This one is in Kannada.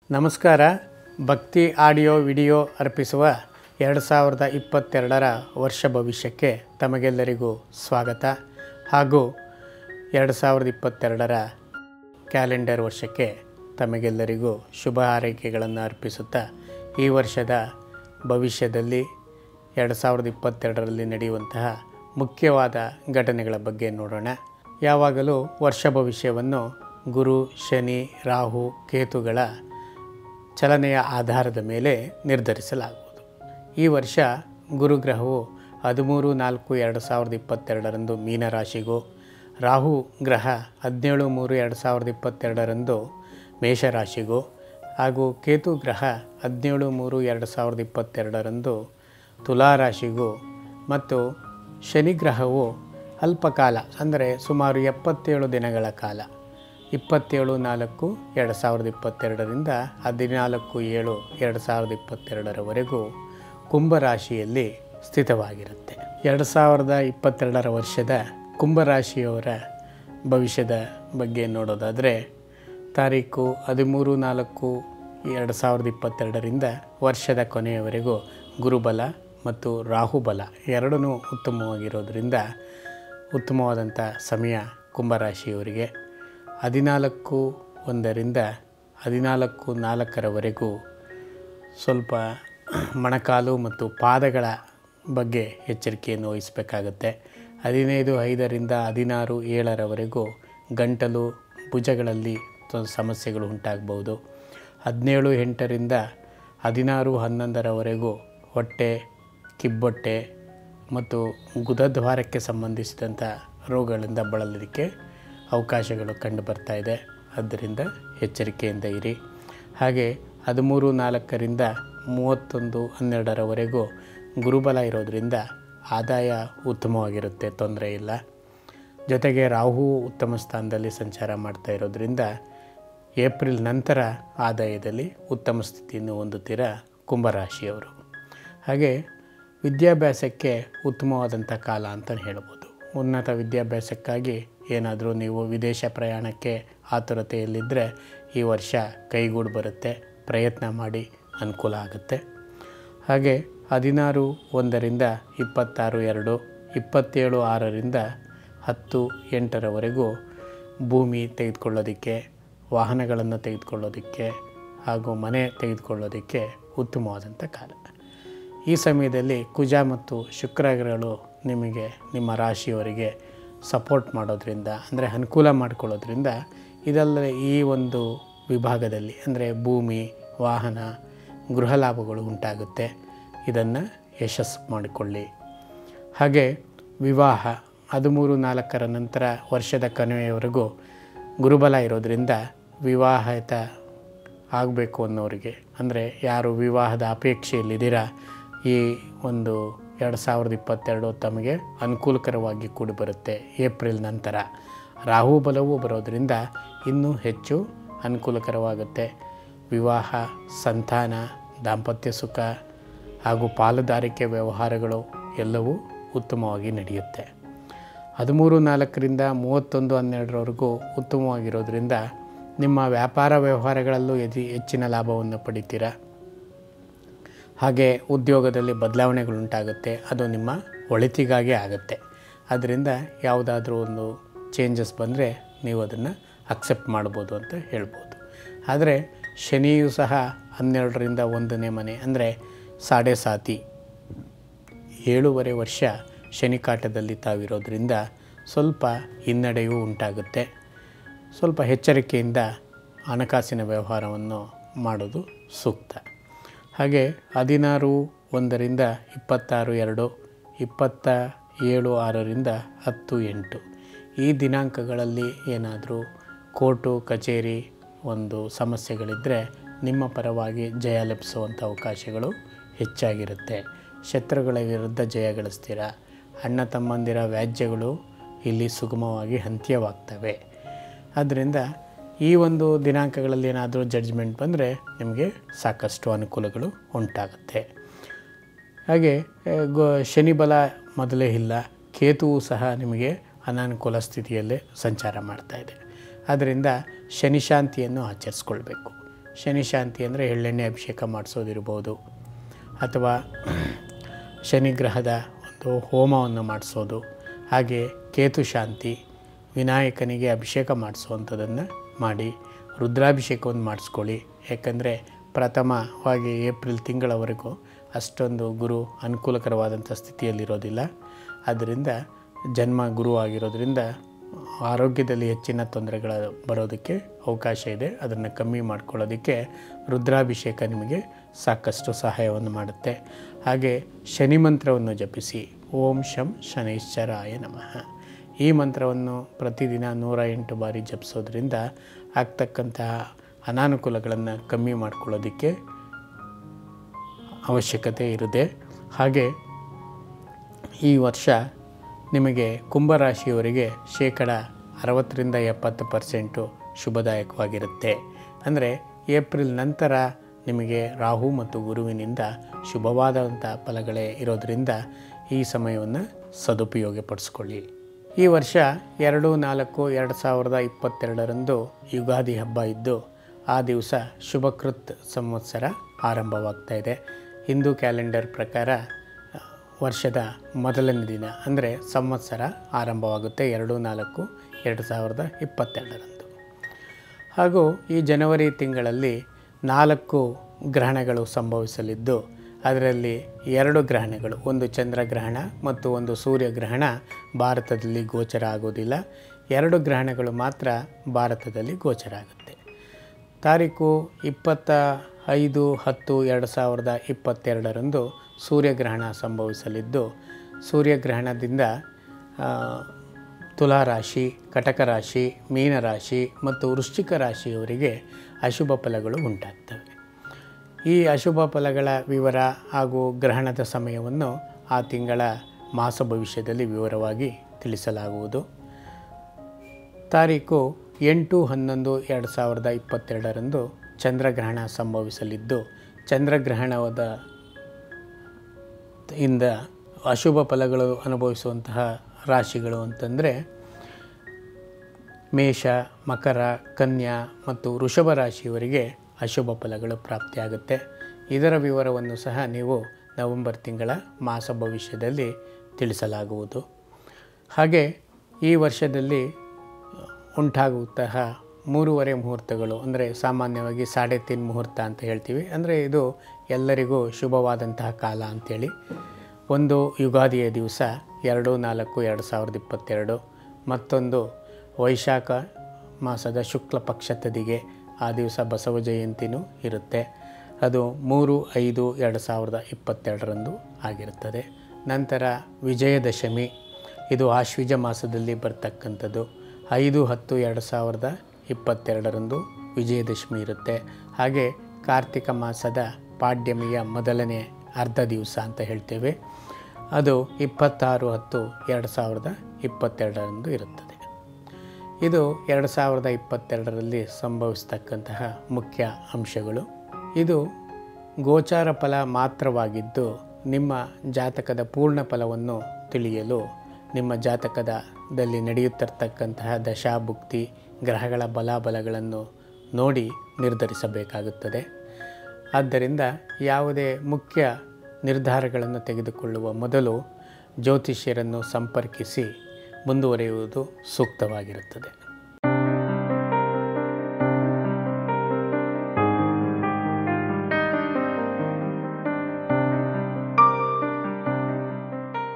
ನಮಸ್ಕಾರ ಭಕ್ತಿ ಆಡಿಯೋ ವಿಡಿಯೋ ಅರ್ಪಿಸುವ ಎರಡು ಸಾವಿರದ ಇಪ್ಪತ್ತೆರಡರ ವರ್ಷ ಭವಿಷ್ಯಕ್ಕೆ ತಮಗೆಲ್ಲರಿಗೂ ಸ್ವಾಗತ ಹಾಗೂ ಎರಡು ಸಾವಿರದ ಇಪ್ಪತ್ತೆರಡರ ಕ್ಯಾಲೆಂಡರ್ ವರ್ಷಕ್ಕೆ ತಮಗೆಲ್ಲರಿಗೂ ಶುಭ ಹಾರೈಕೆಗಳನ್ನು ಅರ್ಪಿಸುತ್ತಾ ಈ ವರ್ಷದ ಭವಿಷ್ಯದಲ್ಲಿ ಎರಡು ಸಾವಿರದ ಇಪ್ಪತ್ತೆರಡರಲ್ಲಿ ನಡೆಯುವಂತಹ ಮುಖ್ಯವಾದ ಘಟನೆಗಳ ಬಗ್ಗೆ ನೋಡೋಣ ಯಾವಾಗಲೂ ವರ್ಷ ಭವಿಷ್ಯವನ್ನು ಗುರು ಶನಿ ರಾಹು ಕೇತುಗಳ ಚಲನೆಯ ಆಧಾರದ ಮೇಲೆ ನಿರ್ಧರಿಸಲಾಗುವುದು ಈ ವರ್ಷ ಗುರುಗ್ರಹವು ಹದಿಮೂರು ನಾಲ್ಕು ಎರಡು ಸಾವಿರದ ಇಪ್ಪತ್ತೆರಡರಂದು ಮೀನರಾಶಿಗೂ ರಾಹು ಗ್ರಹ ಹದಿನೇಳು ಮೂರು ಎರಡು ಸಾವಿರದ ಇಪ್ಪತ್ತೆರಡರಂದು ಮೇಷರಾಶಿಗೂ ಹಾಗೂ ಕೇತು ಗ್ರಹ ಹದಿನೇಳು ಮೂರು ಎರಡು ಸಾವಿರದ ಇಪ್ಪತ್ತೆರಡರಂದು ತುಲಾರಾಶಿಗೂ ಮತ್ತು ಶನಿಗ್ರಹವು ಅಲ್ಪಕಾಲ ಅಂದರೆ ಸುಮಾರು ಎಪ್ಪತ್ತೇಳು ದಿನಗಳ ಕಾಲ ಇಪ್ಪತ್ತೇಳು ನಾಲ್ಕು ಎರಡು ಸಾವಿರದ ಇಪ್ಪತ್ತೆರಡರಿಂದ ಹದಿನಾಲ್ಕು ಏಳು ಎರಡು ಸಾವಿರದ ಇಪ್ಪತ್ತೆರಡರವರೆಗೂ ಕುಂಭರಾಶಿಯಲ್ಲಿ ಸ್ಥಿತವಾಗಿರುತ್ತೆ ಎರಡು ಸಾವಿರದ ಇಪ್ಪತ್ತೆರಡರ ವರ್ಷದ ಕುಂಭರಾಶಿಯವರ ಭವಿಷ್ಯದ ಬಗ್ಗೆ ನೋಡೋದಾದರೆ ತಾರೀಕು ಹದಿಮೂರು ನಾಲ್ಕು ಎರಡು ಸಾವಿರದ ಇಪ್ಪತ್ತೆರಡರಿಂದ ವರ್ಷದ ಕೊನೆಯವರೆಗೂ ಗುರುಬಲ ಮತ್ತು ರಾಹುಬಲ ಎರಡೂ ಉತ್ತಮವಾಗಿರೋದರಿಂದ ಉತ್ತಮವಾದಂಥ ಸಮಯ ಕುಂಭರಾಶಿಯವರಿಗೆ ಹದಿನಾಲ್ಕು ಒಂದರಿಂದ ಹದಿನಾಲ್ಕು ನಾಲ್ಕರವರೆಗೂ ಸ್ವಲ್ಪ ಮೊಣಕಾಲು ಮತ್ತು ಪಾದಗಳ ಬಗ್ಗೆ ಎಚ್ಚರಿಕೆಯನ್ನು ವಹಿಸಬೇಕಾಗತ್ತೆ ಹದಿನೈದು ಐದರಿಂದ ಹದಿನಾರು ಏಳರವರೆಗೂ ಗಂಟಲು ಭುಜಗಳಲ್ಲಿ ತ- ಸಮಸ್ಯೆಗಳು ಉಂಟಾಗ್ಬೋದು ಹದಿನೇಳು ಎಂಟರಿಂದ ಹದಿನಾರು ಹನ್ನೊಂದರವರೆಗೂ ಹೊಟ್ಟೆ ಕಿಬ್ಬೊಟ್ಟೆ ಮತ್ತು ಗುದದ್ವಾರಕ್ಕೆ ಸಂಬಂಧಿಸಿದಂಥ ರೋಗಗಳಿಂದ ಬಳಲಲಿಕ್ಕೆ ಅವಕಾಶಗಳು ಕಂಡು ಬರ್ತಾ ಇದೆ ಆದ್ದರಿಂದ ಎಚ್ಚರಿಕೆಯಿಂದ ಇರಿ ಹಾಗೆ ಹದಿಮೂರು ನಾಲ್ಕರಿಂದ ಮೂವತ್ತೊಂದು ಹನ್ನೆರಡರವರೆಗೂ ಗುರುಬಲ ಇರೋದರಿಂದ ಆದಾಯ ಉತ್ತಮವಾಗಿರುತ್ತೆ ತೊಂದರೆ ಇಲ್ಲ ಜೊತೆಗೆ ರಾಹು ಉತ್ತಮ ಸ್ಥಾನದಲ್ಲಿ ಸಂಚಾರ ಮಾಡ್ತಾ ಇರೋದ್ರಿಂದ ಏಪ್ರಿಲ್ ನಂತರ ಆದಾಯದಲ್ಲಿ ಉತ್ತಮ ಸ್ಥಿತಿಯನ್ನು ಹೊಂದುತ್ತೀರ ಕುಂಭರಾಶಿಯವರು ಹಾಗೆ ವಿದ್ಯಾಭ್ಯಾಸಕ್ಕೆ ಉತ್ತಮವಾದಂಥ ಕಾಲ ಅಂತ ಹೇಳ್ಬೋದು ಉನ್ನತ ವಿದ್ಯಾಭ್ಯಾಸಕ್ಕಾಗಿ ಏನಾದರೂ ನೀವು ವಿದೇಶ ಪ್ರಯಾಣಕ್ಕೆ ಆತುರತೆಯಲ್ಲಿದ್ದರೆ ಈ ವರ್ಷ ಕೈಗೂಡು ಬರುತ್ತೆ ಪ್ರಯತ್ನ ಮಾಡಿ ಅನುಕೂಲ ಆಗುತ್ತೆ ಹಾಗೆ ಹದಿನಾರು ಒಂದರಿಂದ ಇಪ್ಪತ್ತಾರು ಎರಡು ಇಪ್ಪತ್ತೇಳು ಆರರಿಂದ ಹತ್ತು ಎಂಟರವರೆಗೂ ಭೂಮಿ ತೆಗೆದುಕೊಳ್ಳೋದಕ್ಕೆ ವಾಹನಗಳನ್ನು ತೆಗೆದುಕೊಳ್ಳೋದಕ್ಕೆ ಹಾಗೂ ಮನೆ ತೆಗೆದುಕೊಳ್ಳೋದಕ್ಕೆ ಉತ್ತಮವಾದಂಥ ಕಾಲ ಈ ಸಮಯದಲ್ಲಿ ಕುಜ ಮತ್ತು ಶುಕ್ರಗ್ರಹಗಳು ನಿಮಗೆ ನಿಮ್ಮ ರಾಶಿಯವರಿಗೆ ಸಪೋರ್ಟ್ ಮಾಡೋದ್ರಿಂದ ಅಂದರೆ ಅನುಕೂಲ ಮಾಡಿಕೊಳ್ಳೋದ್ರಿಂದ ಇದಲ್ಲದೆ ಈ ಒಂದು ವಿಭಾಗದಲ್ಲಿ ಅಂದರೆ ಭೂಮಿ ವಾಹನ ಗೃಹ ಲಾಭಗಳು ಉಂಟಾಗುತ್ತೆ ಇದನ್ನು ಯಶಸ್ಸು ಮಾಡಿಕೊಳ್ಳಿ ಹಾಗೆ ವಿವಾಹ ಹದಿಮೂರು ನಾಲ್ಕರ ನಂತರ ವರ್ಷದ ಕೊನೆಯವರೆಗೂ ಗುರುಬಲ ಇರೋದರಿಂದ ವಿವಾಹಿತ ಆಗಬೇಕು ಅನ್ನೋರಿಗೆ ಅಂದರೆ ಯಾರು ವಿವಾಹದ ಅಪೇಕ್ಷೆಯಲ್ಲಿದ್ದೀರಾ ಈ ಒಂದು ಎರಡು ಸಾವಿರದ ಇಪ್ಪತ್ತೆರಡು ತಮಗೆ ಅನುಕೂಲಕರವಾಗಿ ಕೂಡಿ ಬರುತ್ತೆ ಏಪ್ರಿಲ್ ನಂತರ ರಾಹು ಬಲವೂ ಬರೋದರಿಂದ ಇನ್ನೂ ಹೆಚ್ಚು ಅನುಕೂಲಕರವಾಗುತ್ತೆ ವಿವಾಹ ಸಂತಾನ ದಾಂಪತ್ಯ ಸುಖ ಹಾಗೂ ಪಾಲುದಾರಿಕೆ ವ್ಯವಹಾರಗಳು ಎಲ್ಲವೂ ಉತ್ತಮವಾಗಿ ನಡೆಯುತ್ತೆ ಹದಿಮೂರು ನಾಲ್ಕರಿಂದ ಮೂವತ್ತೊಂದು ಹನ್ನೆರಡರವರೆಗೂ ಉತ್ತಮವಾಗಿರೋದ್ರಿಂದ ನಿಮ್ಮ ವ್ಯಾಪಾರ ವ್ಯವಹಾರಗಳಲ್ಲೂ ಯದಿ ಹೆಚ್ಚಿನ ಲಾಭವನ್ನು ಪಡಿತೀರಾ ಹಾಗೆ ಉದ್ಯೋಗದಲ್ಲಿ ಬದಲಾವಣೆಗಳುಂಟಾಗುತ್ತೆ ಅದು ನಿಮ್ಮ ಒಳಿತಿಗಾಗಿ ಆಗುತ್ತೆ ಅದರಿಂದ ಯಾವುದಾದ್ರೂ ಒಂದು ಚೇಂಜಸ್ ಬಂದರೆ ನೀವು ಅದನ್ನು ಅಕ್ಸೆಪ್ಟ್ ಮಾಡ್ಬೋದು ಅಂತ ಹೇಳ್ಬೋದು ಆದರೆ ಶನಿಯೂ ಸಹ ಹನ್ನೆರಡರಿಂದ ಒಂದನೇ ಮನೆ ಅಂದರೆ ಸಾಡೆ ಸಾತಿ ಏಳೂವರೆ ವರ್ಷ ಶನಿ ಕಾಟದಲ್ಲಿ ತಾವಿರೋದ್ರಿಂದ ಸ್ವಲ್ಪ ಹಿನ್ನಡೆಯೂ ಉಂಟಾಗುತ್ತೆ ಸ್ವಲ್ಪ ಎಚ್ಚರಿಕೆಯಿಂದ ಹಣಕಾಸಿನ ವ್ಯವಹಾರವನ್ನು ಮಾಡೋದು ಸೂಕ್ತ ಹಾಗೆ ಹದಿನಾರು ಒಂದರಿಂದ ಇಪ್ಪತ್ತಾರು ಎರಡು ಇಪ್ಪತ್ತ ಏಳು ಆರರಿಂದ ಹತ್ತು ಎಂಟು ಈ ದಿನಾಂಕಗಳಲ್ಲಿ ಏನಾದರೂ ಕೋರ್ಟು ಕಚೇರಿ ಒಂದು ಸಮಸ್ಯೆಗಳಿದ್ದರೆ ನಿಮ್ಮ ಪರವಾಗಿ ಜಯ ಲಭಿಸುವಂಥ ಅವಕಾಶಗಳು ಹೆಚ್ಚಾಗಿರುತ್ತೆ ಶತ್ರುಗಳ ವಿರುದ್ಧ ಜಯ ಗಳಿಸ್ತೀರ ಅಣ್ಣ ತಮ್ಮಂದಿರ ವ್ಯಾಜ್ಯಗಳು ಇಲ್ಲಿ ಸುಗಮವಾಗಿ ಅಂತ್ಯವಾಗ್ತವೆ ಆದ್ದರಿಂದ ಈ ಒಂದು ದಿನಾಂಕಗಳಲ್ಲಿ ಏನಾದರೂ ಜಡ್ಜ್ಮೆಂಟ್ ಬಂದರೆ ನಿಮಗೆ ಸಾಕಷ್ಟು ಅನುಕೂಲಗಳು ಉಂಟಾಗುತ್ತೆ ಹಾಗೆ ಆ, ಗೋ ಶನಿ ಬಲ ಮೊದಲೇ ಇಲ್ಲ ಕೇತುವು ಸಹ ನಿಮಗೆ ಅನಾನುಕೂಲ ಸ್ಥಿತಿಯಲ್ಲೇ ಸಂಚಾರ ಮಾಡ್ತಾ ಇದೆ ಆದ್ದರಿಂದ ಶನಿ ಶಾಂತಿಯನ್ನು ಆಚರಿಸ್ಕೊಳ್ಬೇಕು ಶನಿ ಶಾಂತಿ ಅಂದರೆ ಎಳ್ಳೆಣ್ಣೆ ಅಭಿಷೇಕ ಮಾಡಿಸೋದಿರ್ಬೋದು ಅಥವಾ ಶನಿ ಗ್ರಹದ ಒಂದು ಹೋಮವನ್ನು ಮಾಡಿಸೋದು ಹಾಗೆ ಕೇತು ಶಾಂತಿ ವಿನಾಯಕನಿಗೆ ಅಭಿಷೇಕ ಮಾಡಿಸುವಂಥದ್ದನ್ನು ಮಾಡಿ ರುದ್ರಾಭಿಷೇಕವನ್ನು ಮಾಡಿಸ್ಕೊಳ್ಳಿ ಯಾಕಂದರೆ ಪ್ರಥಮವಾಗಿ ಏಪ್ರಿಲ್ ತಿಂಗಳವರೆಗೂ ಅಷ್ಟೊಂದು ಗುರು ಅನುಕೂಲಕರವಾದಂಥ ಸ್ಥಿತಿಯಲ್ಲಿರೋದಿಲ್ಲ ಆದ್ದರಿಂದ ಜನ್ಮ ಗುರು ಆಗಿರೋದ್ರಿಂದ ಆರೋಗ್ಯದಲ್ಲಿ ಹೆಚ್ಚಿನ ತೊಂದರೆಗಳ ಬರೋದಕ್ಕೆ ಅವಕಾಶ ಇದೆ ಅದನ್ನು ಕಮ್ಮಿ ಮಾಡ್ಕೊಳ್ಳೋದಕ್ಕೆ ರುದ್ರಾಭಿಷೇಕ ನಿಮಗೆ ಸಾಕಷ್ಟು ಸಹಾಯವನ್ನು ಮಾಡುತ್ತೆ ಹಾಗೆ ಶನಿ ಮಂತ್ರವನ್ನು ಜಪಿಸಿ ಓಂ ಶಂ ಶನೈಶ್ಚರಾಯ ನಮಃ ಈ ಮಂತ್ರವನ್ನು ಪ್ರತಿದಿನ ನೂರ ಎಂಟು ಬಾರಿ ಜಪಿಸೋದ್ರಿಂದ ಆಗ್ತಕ್ಕಂತಹ ಅನಾನುಕೂಲಗಳನ್ನು ಕಮ್ಮಿ ಮಾಡ್ಕೊಳ್ಳೋದಕ್ಕೆ ಅವಶ್ಯಕತೆ ಇರುತ್ತೆ ಹಾಗೆ ಈ ವರ್ಷ ನಿಮಗೆ ಕುಂಭರಾಶಿಯವರಿಗೆ ಶೇಕಡ ಅರವತ್ತರಿಂದ ಎಪ್ಪತ್ತು ಪರ್ಸೆಂಟು ಶುಭದಾಯಕವಾಗಿರುತ್ತೆ ಅಂದರೆ ಏಪ್ರಿಲ್ ನಂತರ ನಿಮಗೆ ರಾಹು ಮತ್ತು ಗುರುವಿನಿಂದ ಶುಭವಾದಂಥ ಫಲಗಳೇ ಇರೋದರಿಂದ ಈ ಸಮಯವನ್ನು ಸದುಪಯೋಗಪಡಿಸ್ಕೊಳ್ಳಿ ಈ ವರ್ಷ ಎರಡು ನಾಲ್ಕು ಎರಡು ಸಾವಿರದ ಇಪ್ಪತ್ತೆರಡರಂದು ಯುಗಾದಿ ಹಬ್ಬ ಇದ್ದು ಆ ದಿವಸ ಶುಭಕೃತ್ ಸಂವತ್ಸರ ಆರಂಭವಾಗ್ತಾ ಇದೆ ಹಿಂದೂ ಕ್ಯಾಲೆಂಡರ್ ಪ್ರಕಾರ ಆ, ವರ್ಷದ ಮೊದಲನೇ ದಿನ ಅಂದರೆ ಸಂವತ್ಸರ ಆರಂಭವಾಗುತ್ತೆ ಎರಡು ನಾಲ್ಕು ಎರಡು ಸಾವಿರದ ಇಪ್ಪತ್ತೆರಡರಂದು ಹಾಗೂ ಈ ಜನವರಿ ತಿಂಗಳಲ್ಲಿ ನಾಲ್ಕು ಗ್ರಹಣಗಳು ಸಂಭವಿಸಲಿದ್ದು ಅದರಲ್ಲಿ ಎರಡು ಗ್ರಹಣಗಳು ಒಂದು ಚಂದ್ರಗ್ರಹಣ ಮತ್ತು ಒಂದು ಸೂರ್ಯಗ್ರಹಣ ಭಾರತದಲ್ಲಿ ಗೋಚರ ಆಗೋದಿಲ್ಲ ಎರಡು ಗ್ರಹಣಗಳು ಮಾತ್ರ ಭಾರತದಲ್ಲಿ ಗೋಚರ ಆಗುತ್ತೆ ತಾರೀಕು ಇಪ್ಪತ್ತ ಐದು ಹತ್ತು ಎರಡು ಸಾವಿರದ ಇಪ್ಪತ್ತೆರಡರಂದು ಸೂರ್ಯಗ್ರಹಣ ಸಂಭವಿಸಲಿದ್ದು ಸೂರ್ಯಗ್ರಹಣದಿಂದ ಆ, ತುಲಾ ರಾಶಿ ಕಟಕ ರಾಶಿ ಮೀನರಾಶಿ ಮತ್ತು ವೃಶ್ಚಿಕ ರಾಶಿಯವರಿಗೆ ಅಶುಭ ಫಲಗಳು ಉಂಟಾಗ್ತವೆ ಈ ಅಶುಭ ಫಲಗಳ ವಿವರ ಹಾಗೂ ಗ್ರಹಣದ ಸಮಯವನ್ನು ಆ ತಿಂಗಳ ಮಾಸ ಭವಿಷ್ಯದಲ್ಲಿ ವಿವರವಾಗಿ ತಿಳಿಸಲಾಗುವುದು ತಾರೀಕು ಎಂಟು ಹನ್ನೊಂದು ಎರಡು ಸಾವಿರದ ಇಪ್ಪತ್ತೆರಡರಂದು ಚಂದ್ರಗ್ರಹಣ ಸಂಭವಿಸಲಿದ್ದು ಚಂದ್ರಗ್ರಹಣದ ಇಂದ ಅಶುಭ ಫಲಗಳು ಅನುಭವಿಸುವಂತಹ ರಾಶಿಗಳು ಅಂತಂದರೆ ಮೇಷ ಮಕರ ಕನ್ಯಾ ಮತ್ತು ವೃಷಭ ರಾಶಿಯವರಿಗೆ ಅಶುಭ ಫಲಗಳು ಪ್ರಾಪ್ತಿಯಾಗುತ್ತೆ ಇದರ ವಿವರವನ್ನು ಸಹ ನೀವು ನವೆಂಬರ್ ತಿಂಗಳ ಮಾಸ ಭವಿಷ್ಯದಲ್ಲಿ ತಿಳಿಸಲಾಗುವುದು ಹಾಗೆ ಈ ವರ್ಷದಲ್ಲಿ ಉಂಟಾಗುವಂತಹ ಮೂರುವರೆ ಮುಹೂರ್ತಗಳು ಅಂದರೆ ಸಾಮಾನ್ಯವಾಗಿ ಸಾಡೆ ತೀನ್ ಮುಹೂರ್ತ ಅಂತ ಹೇಳ್ತೀವಿ ಅಂದರೆ ಇದು ಎಲ್ಲರಿಗೂ ಶುಭವಾದಂತಹ ಕಾಲ ಅಂಥೇಳಿ ಒಂದು ಯುಗಾದಿಯ ದಿವಸ ಎರಡು ನಾಲ್ಕು ಎರಡು ಸಾವಿರದ ಇಪ್ಪತ್ತೆರಡು ಮತ್ತೊಂದು ವೈಶಾಖ ಮಾಸದ ಶುಕ್ಲ ಪಕ್ಷ ತದಿಗೆ ಆ ದಿವಸ ಬಸವ ಜಯಂತಿನೂ ಇರುತ್ತೆ ಅದು ಮೂರು ಐದು ಎರಡು ಸಾವಿರದ ಇಪ್ಪತ್ತೆರಡರಂದು ಆಗಿರುತ್ತದೆ ನಂತರ ವಿಜಯದಶಮಿ ಇದು ಆಶ್ವಿಜ ಮಾಸದಲ್ಲಿ ಬರ್ತಕ್ಕಂಥದ್ದು ಐದು ಹತ್ತು ಎರಡು ಸಾವಿರದ ಇಪ್ಪತ್ತೆರಡರಂದು ವಿಜಯದಶಮಿ ಇರುತ್ತೆ ಹಾಗೆ ಕಾರ್ತಿಕ ಮಾಸದ ಪಾಡ್ಯಮಿಯ ಮೊದಲನೇ ಅರ್ಧ ದಿವಸ ಅಂತ ಹೇಳ್ತೇವೆ ಅದು ಇಪ್ಪತ್ತಾರು ಹತ್ತು ಎರಡು ಸಾವಿರದ ಇಪ್ಪತ್ತೆರಡರಂದು ಇರುತ್ತದೆ ಇದು ಎರಡು ಸಾವಿರದ ಇಪ್ಪತ್ತೆರಡರಲ್ಲಿ ಸಂಭವಿಸ್ತಕ್ಕಂತಹ ಮುಖ್ಯ ಅಂಶಗಳು ಇದು ಗೋಚಾರ ಫಲ ಮಾತ್ರವಾಗಿದ್ದು ನಿಮ್ಮ ಜಾತಕದ ಪೂರ್ಣ ಫಲವನ್ನು ತಿಳಿಯಲು ನಿಮ್ಮ ಜಾತಕದಲ್ಲಿ ನಡೆಯುತ್ತಿರ್ತಕ್ಕಂತಹ ದಶಾಭುಕ್ತಿ ಗ್ರಹಗಳ ಬಲಾಬಲಗಳನ್ನು ನೋಡಿ ನಿರ್ಧರಿಸಬೇಕಾಗುತ್ತದೆ ಆದ್ದರಿಂದ ಯಾವುದೇ ಮುಖ್ಯ ನಿರ್ಧಾರಗಳನ್ನು ತೆಗೆದುಕೊಳ್ಳುವ ಮೊದಲು ಜ್ಯೋತಿಷ್ಯರನ್ನು ಸಂಪರ್ಕಿಸಿ ಮುಂದುವರಿಯುವುದು ಸೂಕ್ತವಾಗಿರುತ್ತದೆ